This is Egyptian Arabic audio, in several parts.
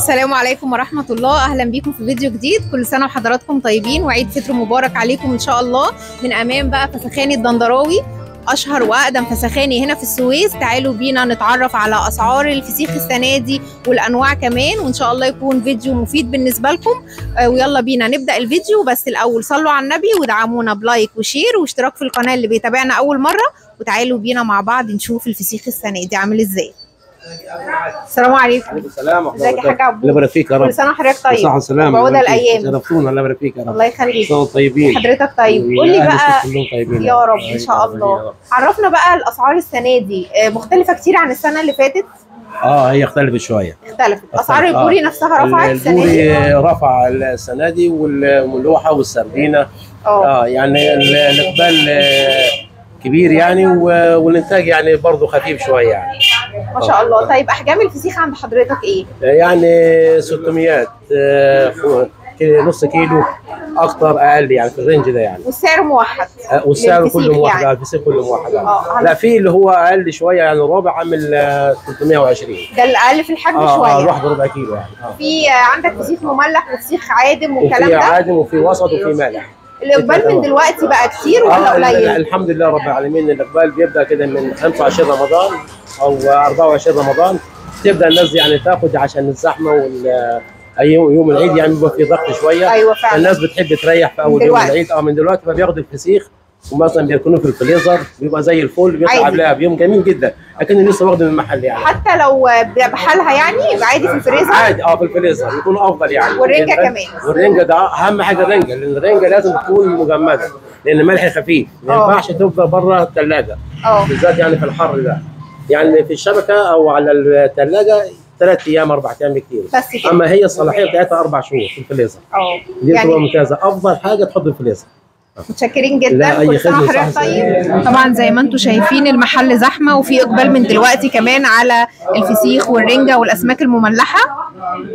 السلام عليكم ورحمة الله أهلا بيكم في فيديو جديد كل سنة وحضراتكم طيبين وعيد فطر مبارك عليكم إن شاء الله من أمام بقى فسخاني الدندراوي أشهر وأقدم فسخاني هنا في السويس تعالوا بينا نتعرف على أسعار الفسيخ السنة دي والأنواع كمان وإن شاء الله يكون فيديو مفيد بالنسبة لكم آه، ويلا بينا نبدأ الفيديو بس الأول صلوا على النبي ودعمونا بلايك وشير واشتراك في القناة اللي بيتابعنا أول مرة وتعالوا بينا مع بعض نشوف الفسيخ السنة دي عامل إزاي السلام عليكم السلام ورحمة ازيك يا حاج عبود الله يبارك فيك يا كل رب سنة وحضرتك طيب صحة وسلامة وعودة الله يبارك فيك. الأيام شرفتونا الله يبارك فيك يا رب الله يخليك كل طيبين حضرتك طيب قول لي وأهل بقى الست كلهم طيبين يا رب ان أيوة، شاء يا الله رب. عرفنا بقى الاسعار السنه دي آه، مختلفه كتير عن السنه اللي فاتت اه هي اختلفت شوية اختلفت اسعار اختلف، آه. البوري نفسها رفعت السنه دي البوري رفع السنة دي والملوحة والسردينة اه اه يعني ال- الاقبال آه، كبير يعني و- والانتاج يعني برضه خفيف شوية يعني ما شاء الله طيب احجام الفسيخ عند حضرتك ايه يعني 600 آه، فوق- كيلو- نص كيلو اكتر اقل يعني في الرينج ده يعني والسعر موحد آه، والسعر للفسيخ كله موحد يعني. يعني. الفسيخ كله موحد يعني. اه لا في اللي هو اقل شويه يعني ربع عامل آه، 320 ده الاقل في الحجم اه اه شويه الواحد ربع كيلو يعني اه في آه، عندك فسيخ مملح وفسيخ عادم والكلام وفي ده عادم وفي وسط وفي مالح الاقبال من دلوقتي بقى كتير ولا آه ال- قليل الحمد لله رب العالمين الاقبال بيبدا كده من 25 رمضان او 24 رمضان تبدا الناس يعني تاخد عشان الزحمه وال أي يوم يوم العيد يعني بيبقى في ضغط شويه ايوه فعلا الناس بتحب تريح في اول يوم دلوقتي. العيد اه من دلوقتي فبياخدوا الفسيخ ومثلا بيركنوه في الفريزر بيبقى زي الفل بيطلع عادي. قبلها بيوم جميل جدا لكن لسه واخده من المحل يعني حتى لو آه، بحالها يعني يبقى عادي في الفريزر عادي اه في الفريزر يكون افضل يعني والرنجة لأن- كمان. والرنجه ده اهم حاجه الرنجه لان الرنجه لازم تكون مجمده لان الملح خفيف ما آه. ينفعش تفضل بره الثلاجه اه بالذات يعني في الحر ده يعني في الشبكه او على الثلاجه ثلاث ايام اربع ايام بكتير بس كده اما هي الصلاحيه بتاعتها اربع شهور في الفريزر اه دي بتبقى يعني ممتازه افضل حاجه تحط في الفريزر متشكرين جدا لا، أي كل سنه خدمة، وحضرتك صح، طيب طبعا زي ما انتم شايفين المحل زحمه وفي اقبال من دلوقتي كمان على الفسيخ والرنجه والاسماك المملحه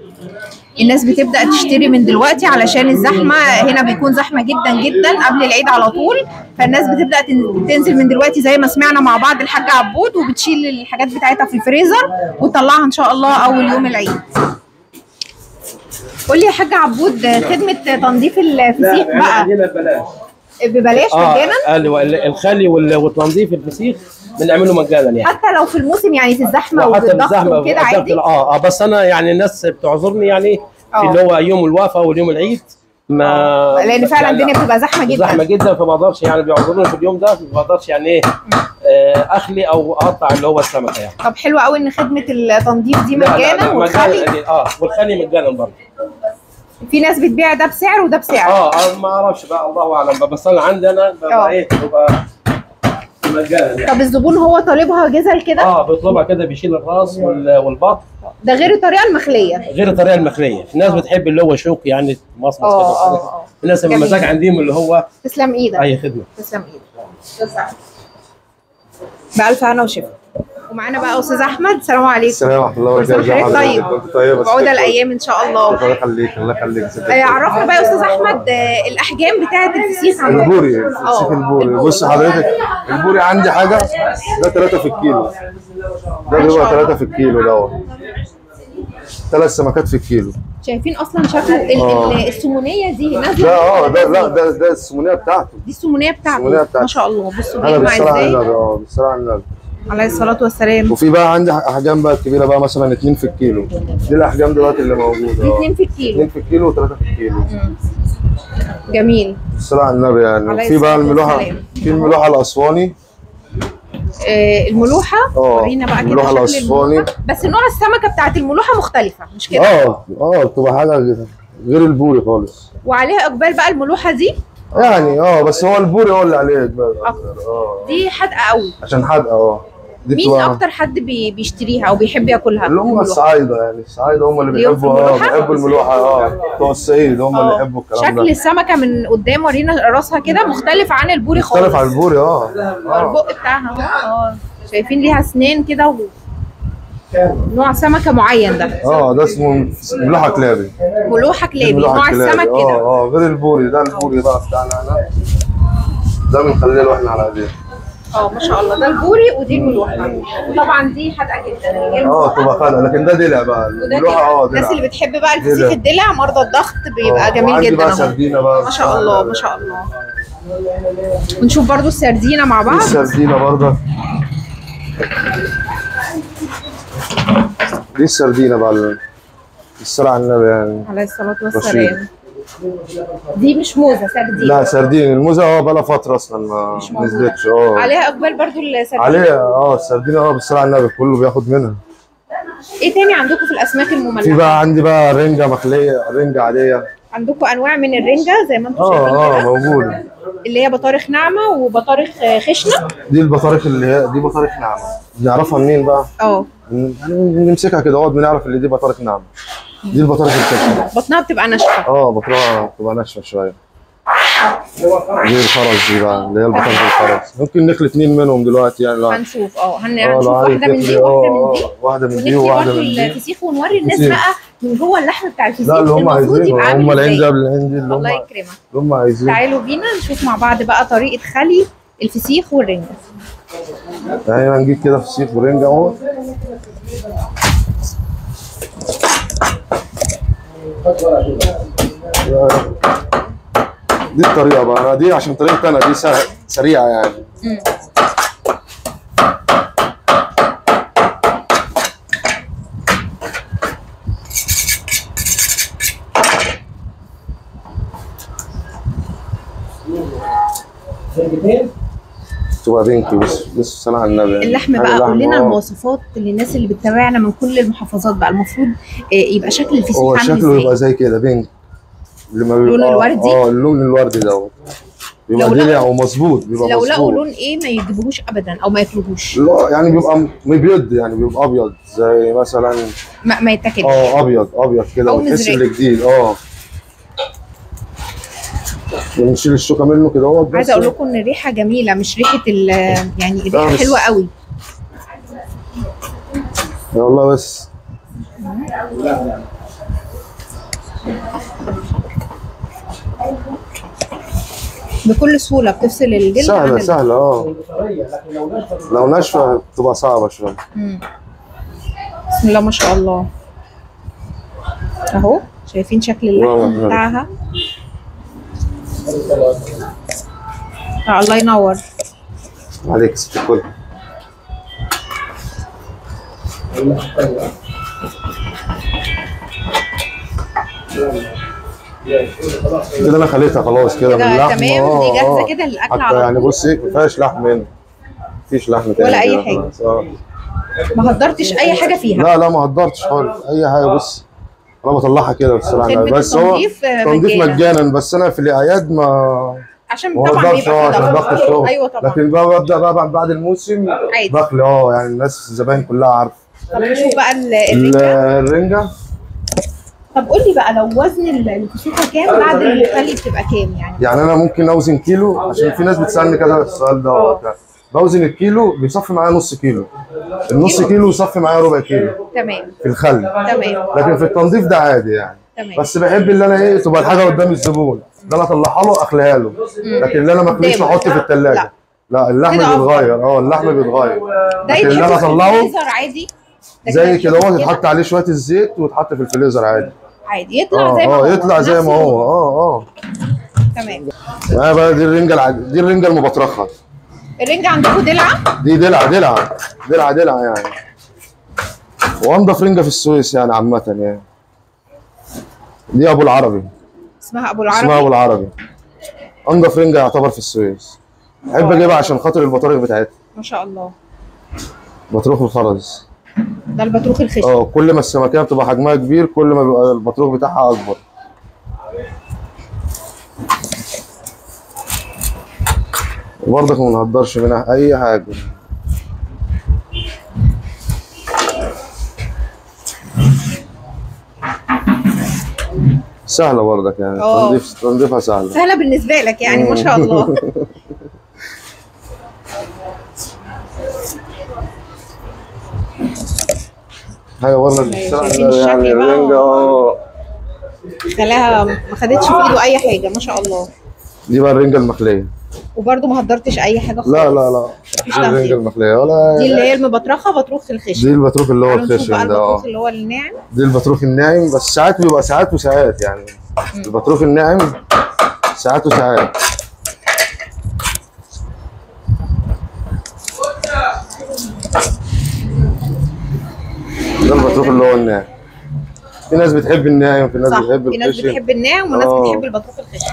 الناس بتبدا تشتري من دلوقتي علشان الزحمه هنا بيكون زحمه جدا جدا قبل العيد على طول فالناس بتبدا تن- تنزل من دلوقتي زي ما سمعنا مع بعض الحاج عبود وبتشيل الحاجات بتاعتها في الفريزر وتطلعها ان شاء الله اول يوم العيد قول لي يا حاج عبود خدمه تنظيف الفسيخ لا بقى عندنا ببلاش ببلاش اه مجانا ايوه الخلي وال- والتنظيف الفسيخ بنعمله مجانا يعني حتى لو في الموسم يعني في الزحمه وحتى وفي الضغط بالزحمه وكده بالضغط، عادي اه اه بس انا يعني الناس بتعذرني يعني في آه. اللي هو يوم الوفاه واليوم العيد ما لان فعلا يعني الدنيا بتبقى زحمه جدا زحمه جدا فما بقدرش يعني بيعذروني في اليوم ده ما بقدرش يعني ايه آه، اخلي او اقطع اللي هو السمكه يعني طب حلو قوي ان خدمه التنظيف دي لا، لا، مجانا لا، والخلي مجانا اه والخلي مجانا برضه في ناس بتبيع ده بسعر وده بسعر اه أنا ما اعرفش بقى الله اعلم بقى، بس انا عندي انا آه. ببقى ايه ببقى مجانا يعني طب الزبون هو طالبها جزل كده اه بيطلبها كده بيشيل الراس وال- والبط ده غير الطريقه المخليه غير الطريقه المخليه الناس بتحب اللي هو شوك يعني مصمص كده اه وحاجات. اه اه الناس جميل. المزاج عندهم اللي هو تسلم ايدك اي خدمه تسلم ايدك بألف هنا وشفا ومعانا بقى استاذ احمد السلام عليكم السلام ورحمه الله كل سنة وبركاته وحضرتك طيب. كنت طيب بس وعودة الايام ان شاء الله الله يخليك الله يخليك ست آه، عرفنا بقى يا استاذ احمد آه، الاحجام بتاعه الفسيخ عندك البوري آه، فسيخ البوري بص حضرتك البوري عندي حاجه ده 3 في الكيلو ده بيبقى 3 في الكيلو دوت ثلاث سمكات في الكيلو شايفين اصلا شكله ال- آه. ال- السمونيه دي نازله ده اه ده ولا لا ده ده السمونيه بتاعته دي السمونيه بتاعته السمونية بتاعته. ما شاء الله بصوا انا بيجمع بالصلاه على ازاي النبي اه بالصلاه على النبي عليه الصلاه والسلام وفي بقى عندي احجام بقى كبيره بقى مثلا 2 في الكيلو دي الاحجام دلوقتي اللي موجوده دي اه 2 في الكيلو 2 في الكيلو و3 في الكيلو مم. جميل بالصلاه على النبي يعني عليه في بقى الصلاة الملوحه والسلام. في الملوحه الاسواني آه الملوحه اه ورينا بقى كده الملوحه شكل الاسواني الملوحه بس نوع السمكه بتاعت الملوحه مختلفه مش كده اه اه بتبقى حاجه غير البوري خالص وعليها اقبال بقى الملوحه دي يعني اه بس هو البوري هو اللي عليه اجبار أكتر. اه دي حادقه قوي عشان حادقه اه دي مين بتبقى- اكتر حد بي بيشتريها او بيحب ياكلها اللي هم الملوحة؟ الصعايده يعني الصعايده هم اللي ليهم في بيحبوا اه الملوحة؟ بيحبوا الملوحه اه بتوع الصعيد هم اللي آه. يحبوا الكلام شكل ده السمكه من قدام ورينا راسها كده مختلف عن البوري خالص مختلف عن البوري اه اه البق بتاعها اهو اه شايفين ليها اسنان كده و... نوع سمكه معين ده اه ده اسمه ملوحه كلابي ملوحه كلابي ملوحة نوع كلابي. السمك اه كده اه غير البوري ده البوري بقى بتاعنا انا ده بنخليه احنا على ايدينا اه ما شاء الله ده البوري ودي الملوحه وطبعا دي حادقه جدا اللي هي اه تبقى خانقه لكن ده دلع بقى وده الملوحه دلع. اه الناس دلع اللي بتحب بقى الفسيخ دلع. الدلع مرضى الضغط بيبقى آه، جميل وعندي جدا بقى اهو سردينه بقى ما شاء الله ما شاء الله ونشوف برضو السردينه مع دي بعض السردينه برضه دي السردينه بقى الصلاة على النبي يعني عليه الصلاه والسلام دي مش موزه سردينه لا سردين الموزه اه بقى لها فتره اصلا ما مش موجودة. نزلتش اه عليها اقبال برضو السردينه عليها اه السردينه اه بالصلاة على النبي كله بياخد منها ايه تاني عندكم في الاسماك في المملحه بقى عندي بقى رنجه مخليه رنجه عاديه عندكم انواع من الرنجه زي ما انتم اه شايفين اه كده موجوده اللي هي بطارخ ناعمه وبطارخ آه، خشنه دي البطارخ اللي هي دي بطارخ ناعمه بنعرفها منين بقى؟ اه من- يعني نمسكها كده اهوت بنعرف اللي دي بطارخ ناعمه دي البطارخ الكشف بطنها بتبقى ناشفه اه بطريقه بتبقى ناشفه شويه دي الخرز دي بقى اللي هي البطارخ الخرز ممكن نخلي اتنين منهم دلوقتي يعني لو هنشوف اه هن- اه هنشوف لو عايز واحده من دي تخلي- وواحده اه من دي اه واحده من دي ونخلي وواحده برضه من دي الفسيخ ونوري الناس فسيخ. بقى من جوه اللحم بتاع الفسيخ لا اللي هم المفروض عايزينه يبقى هم عامل العين ازاي قبل العين دي اللي هم الله اللي يكرمك هم عايزينه تعالوا بينا نشوف مع بعض بقى طريقه خلي الفسيخ والرنجه يعني هنجيب كده فسيخ ورنجة اهو دي الطريقة بقى انا دي عشان طريقتي انا دي سه- سريعة يعني مم. تبقى بينكي بس بس صلاة على النبي يعني. اللحم حاجة بقى قول لنا اه. المواصفات للناس اللي بتتابعنا من كل المحافظات بقى المفروض آه، يبقى شكل الفسيخ هو عامل شكله يبقى ازاي زي كده بينك اللي ما اللون بيبقى- الوردي؟ اه اللون الوردي دوت بيبقى لو دلع لقوا- ومظبوط بيبقى لو لقوا مظبوط لون ايه ما يجيبوهوش ابدا او ما ياكلوهوش لا يعني بيبقى مبيض يعني بيبقى ابيض زي مثلا ما, ما يتاكلش اه ابيض ابيض كده أو وتحس مزرق. اللي جديد اه ونشيل الشوكه منه كده اهو بس. عايزه اقول لكم ان الريحه جميله مش ريحه ال يعني الريحه بس. حلوه قوي يا والله بس بكل سهوله بتفصل الجلد عن سهله ال- سهله اه لو ناشفه تبقى صعبه شويه مم. بسم الله ما شاء الله اهو شايفين شكل الله اللحم أكبر. بتاعها آه الله ينور عليك ست الكل كده انا خليتها خلاص كده من كده اللحم تمام آه، دي جاهزه آه. كده للاكل حتى على يعني طول بصي ما فيهاش لحم هنا مفيش لحم تاني ولا أي كده حاجة. خلاص، اه ما هدرتش اي حاجه فيها لا لا ما قدرتش خالص اي حاجه بص انا بطلعها كده بصراحه خدمة بس هو التنظيف، آه، تنظيف مجانا. مجانا بس انا في الاعياد ما عشان ما طبعا بقدرش اه بيبقى في عشان ضغط الشغل ايوه طبعا لكن بقى ببدا بقى بعد- بعد الموسم عادي. بخلي اه يعني الناس الزباين كلها عارفه طب نشوف بقى ال- ال- الرنجه الرنجه طب قول لي بقى لو وزن ال- الفسيخه كام بعد المخلي بتبقى كام يعني يعني انا ممكن اوزن كيلو عشان في ناس بتسالني كذا السؤال ده اه. بوزن الكيلو بيصفي معايا نص كيلو النص كيلو يصفي معايا ربع كيلو تمام في الخل تمام لكن في التنظيف ده عادي يعني تمام بس بحب اللي انا ايه تبقى الحاجه قدام الزبون ده انا اطلعها له اخليها له لكن اللي انا ما اكلوش قدامه. واحطه في الثلاجه لا. لا اللحم كده أفضل. بيتغير اه اللحم بيتغير ده لكن اللي انا يتحط في اطلعه الفريزر عادي ده زي كده هو يتحط يتحط عليه شويه الزيت ويتحط في الفريزر عادي عادي يطلع اه زي ما هو اه يطلع زي نفس ما هو اللون. اه اه تمام معايا بقى دي الرنجه العادية دي الرنجه المبطرخه الرنجة عندكم دلعة دي دلع دلع دلع دلع يعني وانضف رنجه في السويس يعني عامه يعني دي ابو العربي اسمها ابو اسمها العربي ابو العربي انضف رنجه يعتبر في السويس بحب اجيبها عشان خاطر البطارخ بتاعتها ما شاء الله بطروخ الخرز ده البطروخ الخشن اه كل ما السمكيه بتبقى حجمها كبير كل ما بيبقى البطروخ بتاعها اكبر وبرضك ما نهدرش منها اي حاجه سهله برضك يعني اه. تنظيف تنظيفها سهله سهلة بالنسبة لك يعني ما شاء الله حاجه برضك شايفين سهله الشكل يعني بقى؟ الرنجه اه خلاها ما خدتش في ايده اي حاجة ما شاء الله دي بقى الرنجه المخليه وبرده ما هدرتش اي حاجه خالص لا لا لا مفيش دي الرنجة تهدير. المخلية ولا دي اللي هي المبطرخه بطروخ الخشن دي البطروخ اللي هو تعالوا نشوف بقى الخشن ده اه البطروخ اللي هو الناعم دي البطروخ الناعم بس ساعات بيبقى ساعات وساعات يعني البطروخ الناعم ساعات وساعات ده البطروخ اللي هو الناعم في ناس بتحب الناعم في ناس صح بتحب في ناس الخشن بتحب الناعم وناس آه. بتحب البطروخ الخشن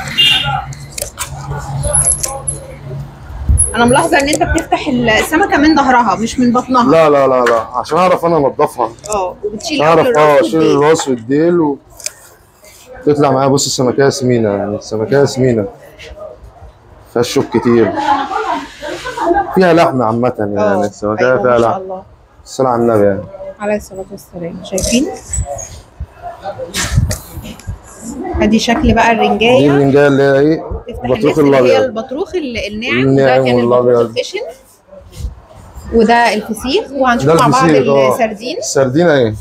انا ملاحظه ان انت بتفتح السمكه من ظهرها مش من بطنها لا لا لا لا عشان اعرف انا انضفها اه وبتشيل اعرف اول اه الراس اشيل والديل. الراس والديل و... تطلع معايا بص السمكية سمينة يعني السمكية سمينة فيها شوك كتير فيها لحم عامة يعني اه السمكية أيوة، فيها ما شاء لحم الله الصلاة على النبي يعني عليه الصلاه والسلام شايفين ادي شكل بقى دي الرنجايه الرنجاية اللي هي ايه تفتح البطروخ الناس اللي هي الأبيض البطروخ ال- الناعم الناعم وده كان البطروخ والأبيض. الخشن وده الفسيخ وهنشوف ده مع بعض الفسيخ اه السردين السردينة ايه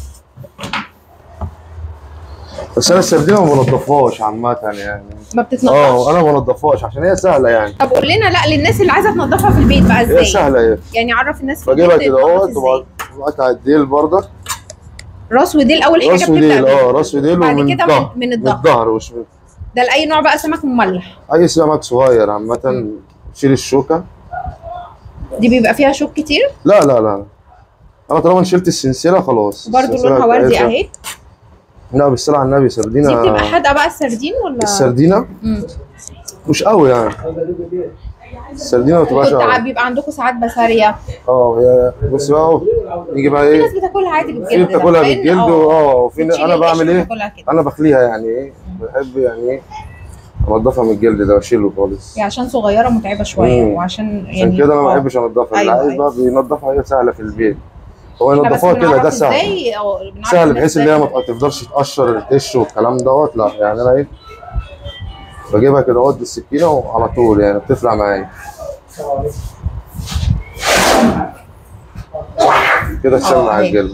بس انا السردينة ما بنضفهاش عامة يعني ما بتتنضفش اه انا ما بنضفهاش عشان هي سهلة يعني طب قول لنا لا للناس اللي عايزه تنضفها في البيت بقى هي ازاي سهلة ايه يعني عرف الناس في بجيبها البيت كده تنضف اهوت ازاي وبقطع الديل برضه راس وديل اول حاجه راس بتبدا وديل بيها. اه راس وديل بعد ومن كده الظهر من- من من الظهر. الظهر وش من ده لاي نوع بقى سمك مملح اي سمك صغير عامة شيل الشوكة دي بيبقى فيها شوك كتير لا لا لا انا طالما شلت السلسلة خلاص برضو السلسلة لونها وردي بتاعتها- اهي لا بالصلاة على النبي دي سردينة بتبقى حادقه بقى السردين ولا السردينة مم. مش قوي يعني السردينة ما بتبقاش كنت ع- قوي بيبقى عندكم ساعات بساريه اه هي بص بقى أهو، نيجي بقى في ناس ايه بتاكلها عادي بالجلد في ده، بتاكلها مع إن- بالجلد اه اه وفي بتشيل انا بعمل القشر ايه وتاكلها كده انا بخليها يعني ايه بحب يعني ايه انضفها من الجلد ده واشيله خالص هي عشان صغيره متعبه شويه مم. وعشان يعني عشان كده انا ما اه. بحبش انضفها اللي أيوة، عايز أيوة. بقى بينضفها هي سهله في البيت هو احنا بس ينضفوها كده ده بنعرف سهل ازاي اه بنعرف سهل الناس بحيث ان ازاي هي ما تفضلش تقشر القش والكلام دوت لا يعني انا ايه بجيبها كده اهوت بالسكينه وعلى طول يعني بتفرق معايا كده اه، تسمع اهي. الجلد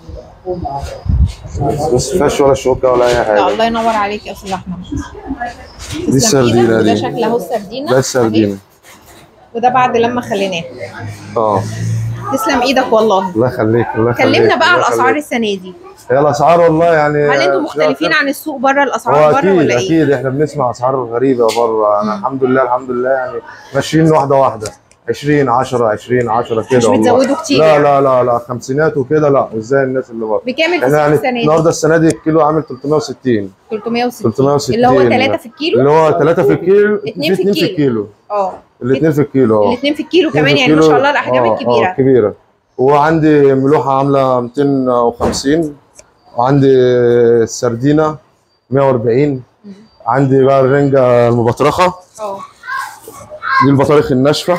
بس ما فيهاش ولا شوكه ولا اي لا حاجه الله ينور عليك يا استاذ احمد دي السردينة ده دي. شكل اهو السردينه ده السردينه اهي. وده بعد لما خليناه اه تسلم ايدك والله الله يخليك الله يخليك كلمنا بقى على الله الاسعار يخليك. السنه دي هي الاسعار والله يعني هل انتم مختلفين عن السوق بره الاسعار هو بره اكيد ولا ايه؟ اكيد احنا بنسمع اسعار غريبه بره انا الحمد لله الحمد لله يعني ماشيين واحده واحده 20 10 20 10 كده مش والله. بتزودوا كتير لا يعني. لا لا لا خمسينات وكده لا مش زي الناس اللي بره بكام احنا الفسيخ يعني السنه دي؟ النهارده السنه دي الكيلو عامل 360 360 360 اللي هو 3 في الكيلو اللي هو 3 في الكيلو اتنين في 2 في الكيلو. الكيلو اه الاثنين في الكيلو اه الاثنين في الكيلو اتنين كمان في يعني ما الكيلو. شاء الله الاحجام آه، الكبيره اه كبيره وعندي ملوحه عامله 250 وعندي السردينه 140 عندي بقى الرنجه المبطرخه اه دي البطارخ الناشفه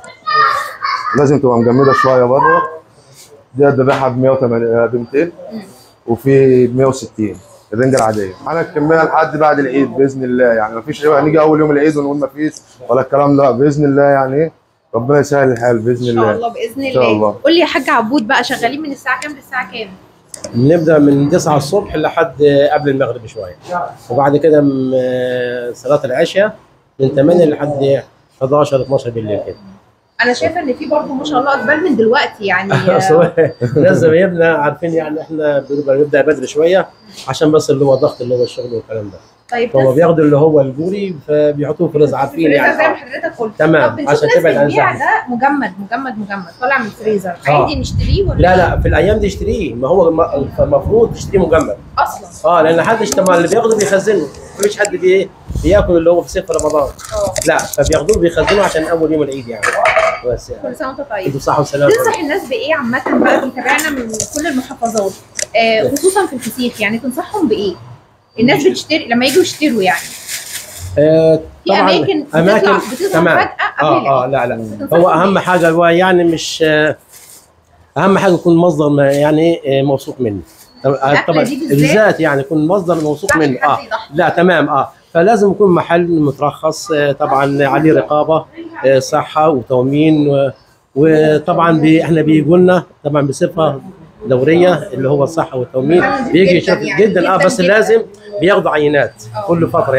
لازم تبقى مجمده شويه بره دي الذبيحه ب 180 ب 200 وفي ب 160 الرنجه العاديه انا الكميه لحد بعد العيد باذن الله يعني مفيش نيجي اول يوم العيد ونقول مفيش ولا الكلام ده باذن الله يعني ايه ربنا يسهل الحال باذن ان شاء الله الله باذن إن شاء الله الله. قول لي يا حاج عبود بقى شغالين من الساعه كام للساعه كام؟ بنبدا من 9 الصبح لحد قبل المغرب شويه وبعد كده من صلاه العشاء من 8 لحد 11 12 بالليل كده انا شايفه ان في برضه ما شاء الله اقبال من دلوقتي يعني أصل هو ناس زمايلنا عارفين يعني احنا بنبقى نبدا بدري شويه عشان بس اللي هو الضغط اللي هو الشغل والكلام ده طيب فهم بس بياخدوا اللي هو البوري فبيحطوه في الرز عارفين الفريزر زي ما يعني حضرتك قلت تمام، طب بنشوف عشان ناس تبعد عن بتبيع الزحمة. ده مجمد مجمد مجمد طالع من الفريزر آه. عادي نشتريه ولا لا لا في الايام دي اشتريه ما هو الم- المفروض تشتريه مجمد اصلا اه لان حد اشتمع اللي بياخده بيخزنه مفيش حد بي بياكل اللي هو في صيف رمضان اه لا فبياخدوه بيخزنوه عشان اول يوم العيد يعني بس يعني كل سنه وانت طيب انتوا صح وسلامه تنصح الناس بايه عامه بقى بيتابعنا من كل المحافظات آه خصوصا في الفسيخ يعني تنصحهم بايه؟ الناس بتشتري لما يجوا يشتروا يعني آه في اماكن بتطلع بتظهر تمام. فجاه قبل اه اه العيد لا لا بتنصحهم هو اهم بإيه؟ حاجه هو يعني مش آه، اهم حاجه يكون مصدر ما- يعني آه، موثوق منه طبعا الأكلة دي بالذات؟ بالذات يعني يكون مصدر موثوق ما منه ينفعش اه حد يضحي. لا تمام اه فلازم يكون محل مترخص آه، طبعا عليه رقابه آه، صحه وتومين و- وطبعا بي احنا بيجوا لنا طبعا بصفه دوريه اللي هو الصحه والتومين جداً بيجي يشوف يعني، جدا اه جداً بس جداً. لازم بياخدوا عينات آه. كل فتره يعني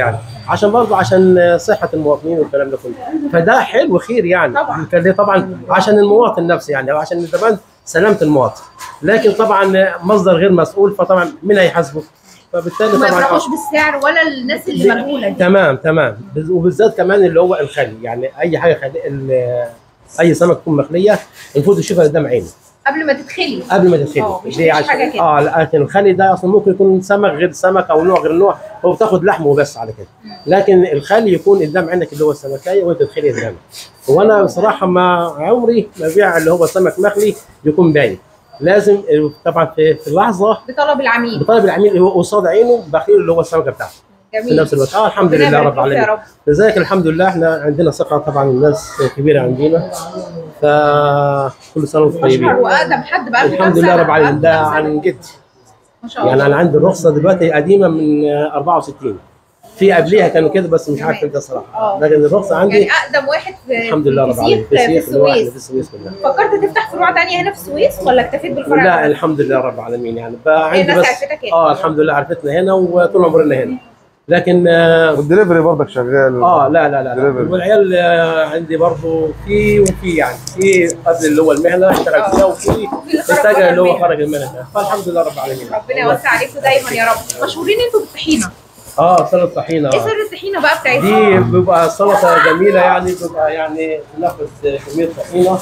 عشان برضه عشان صحه المواطنين والكلام ده كله فده حلو خير يعني طبعاً. كان ده طبعا عشان المواطن نفسه يعني او عشان كمان سلامه المواطن لكن طبعا مصدر غير مسؤول فطبعا مين هيحاسبه؟ فبالتالي ما طبعا يفرحوش بالسعر ولا الناس اللي مجهوله دي تمام تمام بز- وبالذات كمان اللي هو الخلي يعني اي حاجه خلي ال- اي سمك تكون مخليه المفروض يشوفها قدام عينه قبل ما تدخلي قبل ما تدخلي اه، مش ليه مش عشان- حاجة كده. اه لكن الخلي ده اصلا ممكن يكون سمك غير سمك او نوع غير نوع هو بتاخد لحمه بس على كده لكن الخلي يكون قدام عينك اللي هو السمكايه وانت تدخلي قدامك وانا بصراحه ما عمري ما بيع اللي هو سمك مخلي يكون باين لازم طبعا في في اللحظه بطلب العميل بطالب العميل اللي هو قصاد عينه بخير اللي هو السمكه بتاعته في جميل نفس الوقت اه الحمد ربنا لله يبارك رب لك يا العالمين رب لذلك الحمد لله احنا عندنا ثقه طبعا الناس كبيره عندنا فكل سنه وانتم طيبين اشهر واقدم حد بقى الحمد لله رب العالمين ده عن جد ما شاء الله يعني انا عندي الرخصه دلوقتي قديمه من آه، 64 في قبليها كانوا كده بس مش عارف انت صراحه اه. لكن الرخصه عندي يعني اقدم واحد في الحمد لله رب العالمين في الفسيخ في اللي هو احنا السويس في السويس كلها فكرت تفتح فروع تانية هنا في السويس ولا اكتفيت بالفرع لا ده؟ الحمد لله رب العالمين يعني بقى هي عندي الناس بس عرفتك هنا. اه الحمد لله عرفتنا هنا وطول عمرنا هنا لكن اه والدليفري برضك شغال آه، لا لا لا, لا. Delivery. والعيال آه، عندي برضه في وفي يعني في قبل اللي هو المهنه اشتغل فيها وفي اللي خرج اتجه بره اللي هو المهنة. خرج المهنه فالحمد لله رب العالمين ربنا يوسع عليكم دايما يا رب مشهورين انتوا بالطحينه اه سلطه طحينه ايه آه. سر الطحينه بقى بتاعتكم؟ دي بيبقى سلطه جميله يعني بيبقى يعني تنافس كميه طحينه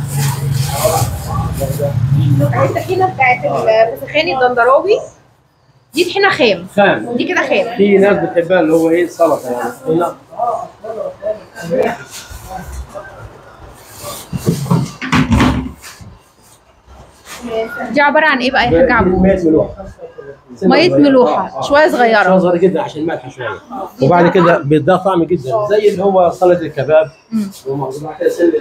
اهي الطحينه بتاعت الفسخاني الدندراوي دي طحينه خام خام دي كده خام في ناس بتحبها اللي هو ايه سلطه يعني طحينه دي عباره عن ايه بقى يا حاج عبود؟ ميه ملوحه ميه ملوحه شويه شويه صغيره صغيره جدا عشان ملح شويه وبعد كده بيديها طعم جدا زي اللي هو سلطه الكباب مم. ومعظمها كده سنه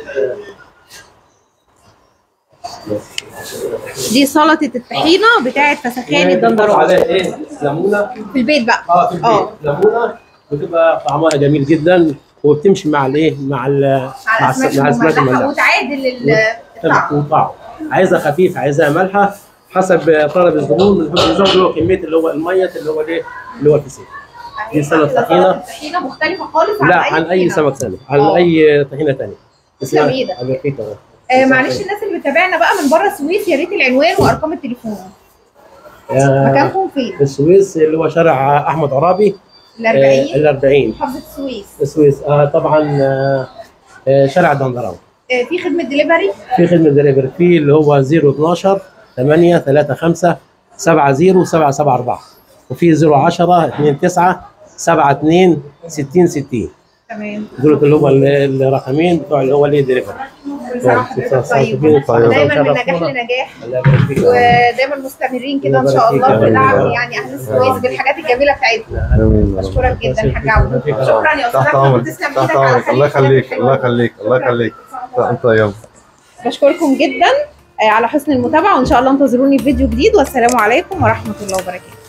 دي سلطه الطحينه بتاعت فسخاني بنحط الدندراوي عليها ايه ليمونه في البيت بقى اه في البيت اه ليمونه بتبقى طعمها جميل جدا وبتمشي مع الايه مع ال على الس- اسماك مع الاسماك المملحه المملحه وتعادل ال- الطعم الطعم عايزها خفيف عايزها مالحه حسب طلب الزبون بنحب نزود له كميه اللي هو الميه اللي هو الايه اللي هو الفسيخ دي سلطة طحينة. الطحينه مختلفه خالص عن لا عن اي طحينة. سمك ثاني عن اه. اي طحينه ثانيه تسلم ايدك. آه معلش الناس اللي بتابعنا بقى من بره السويس يا ريت العنوان وارقام التليفون مكانكم فين؟ السويس اللي هو شارع احمد عرابي ال 40 ال 40 محافظه السويس السويس آه طبعا آه آه، شارع دندراوي آه في خدمه دليفري في خدمه دليفري في اللي هو 012 8 35 70 774 وفي 010 29 72 60 60 تمام دول اللي هو ال- الرقمين بتوع اللي هو اللي دليفري كل سنه وحضرتك طيب طيب. دايما من نجاح لنجاح الله يبارك فيك ودايما مستمرين كده ان شاء الله في دعم يعني اهل السويس بالحاجات الجميله بتاعتنا امين يا رب. بشكرك جدا حاج عبود شكرا يا استاذ تحت احمد امرك تسلم تحت ايدك على امرك الله يخليك الله يخليك الله يخليك انت يلا بشكركم جدا آه، على حسن المتابعه وان شاء الله انتظروني في فيديو جديد والسلام عليكم ورحمه الله وبركاته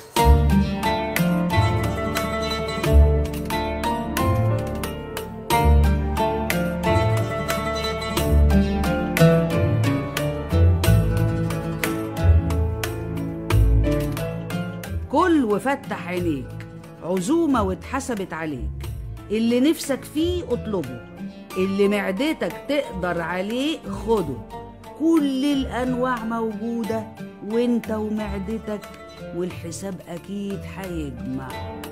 كل وفتح عينيك عزومة واتحسبت عليك اللي نفسك فيه اطلبه اللي معدتك تقدر عليه خده كل الأنواع موجودة وانت ومعدتك والحساب أكيد هيجمع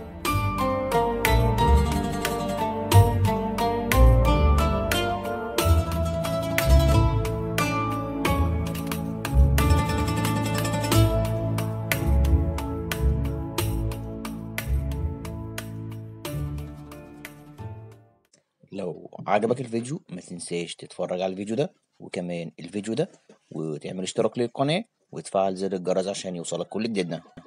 لو عجبك الفيديو ما تنساش تتفرج على الفيديو ده وكمان الفيديو ده وتعمل اشتراك للقناة وتفعل زر الجرس عشان يوصلك كل جديدنا